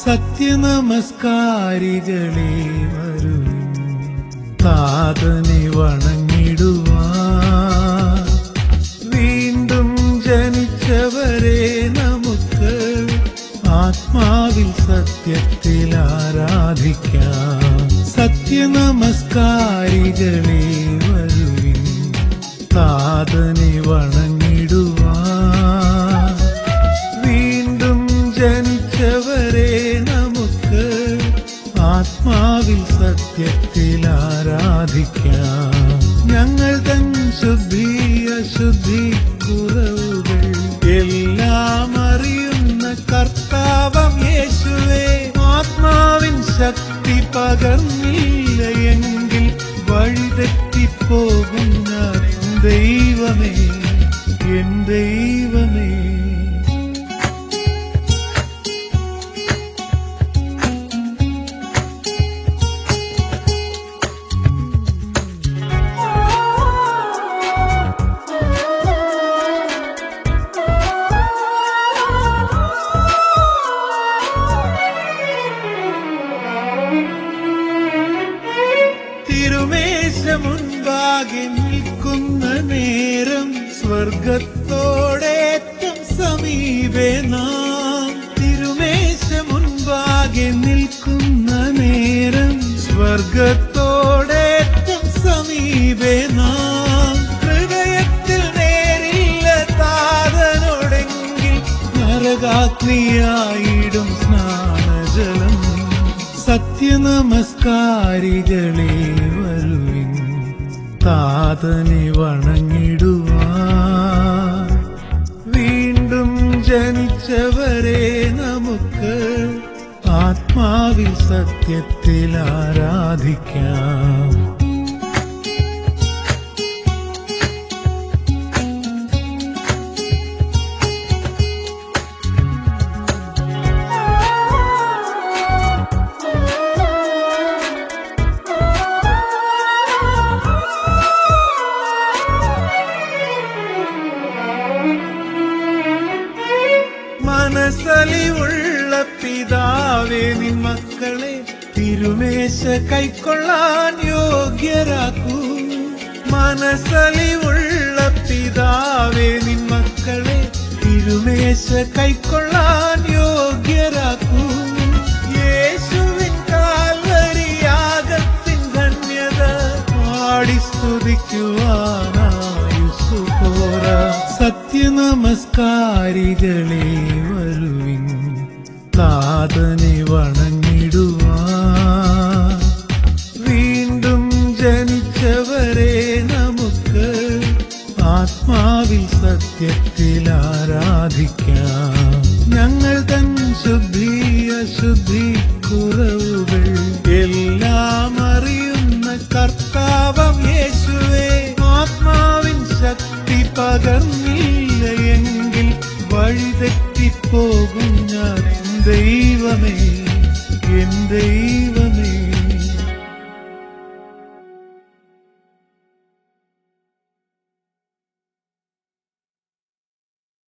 സത്യനമസ്കാരികളെ വരൂ താതനെ വണങ്ങിടുവാൻ വീണ്ടും ജനിച്ചവരെ നമുക്ക് ആത്മാവിൽ സത്യത്തിൽ ആരാധിക്കാം സത്യനമസ്കാരികളെ വരുവിൻ താതനെ വണങ്ങിടുവാൻ വീണ്ടും ജനിച്ചവരെ നമുക്ക് ആത്മാവിൽ സത്യത്തിൽ ആരാധിക്കാം ഞങ്ങൾ തൻ ശുദ്ധി അശുദ്ധി കുറവുകൾ എല്ലാം അറിയുന്ന കർത്താവം യേശുവേ ആത്മാവിൻ ശക്തി പകർന്നില്ല എങ്കിൽ വഴിതെറ്റിപ്പോകും ഞാൻ എൻ ദൈവമേ എൻ ദൈവമേ തിരുമേശ മുൻപാകെ നിൽക്കുന്ന നേരം സ്വർഗത്തോടേറ്റം സമീപേ നാം തിരുമേശ മുൻപാകെ നിൽക്കുന്ന നേരം സ്വർഗത്തോടേറ്റം സമീപേ നാം ഹൃദയത്തിൽ നേരില്ല താതനോടെങ്കിൽ നരകാഗ്നിയായിടും സ്നാനജലം സത്യനമസ്കാരികളെ വരുവിൻ താതനെ വണങ്ങിടുവാൻ വീണ്ടും ജനിച്ചവരെ നമുക്ക് ആത്മാവിൽ സത്യത്തിൽ ആരാധിക്കാം മനസ്സലിവുള്ള പിതാവേ നിൻ മക്കളെ തിരുമേശ കൈക്കൊള്ളാൻ യോഗ്യരാക്കൂ മനസ്സലിവുള്ള പിതാവേ നിൻ മക്കളെ തിരുമേശ കൈക്കൊള്ളാൻ യോഗ്യരാക്കൂ യേശുവിൻ കാൽവരിയാകത്തിൻ ധന്യത പാടി സ്തുതിക്കുവാനായുസു പോരാ സത്യനമസ്കാരികളെ വരുവിൻ താതനെ വണങ്ങിടുവാൻ വീണ്ടും ജനിച്ചവരെ നമുക്ക് ആത്മാവിൽ സത്യത്തിൽ ആരാധിക്കാം ഞങ്ങൾ തൻ ശുദ്ധി അശുദ്ധി കുറവുകൾ എല്ലാം അറിയുന്ന കർത്താവം യേശുവേ ആത്മാവിൻ ശക്തി പകർന്നില്ല എങ്കിൽ വഴിതെറ്റിപ്പോകും ഞാൻ എൻ ദൈവമേ എൻ ദൈവം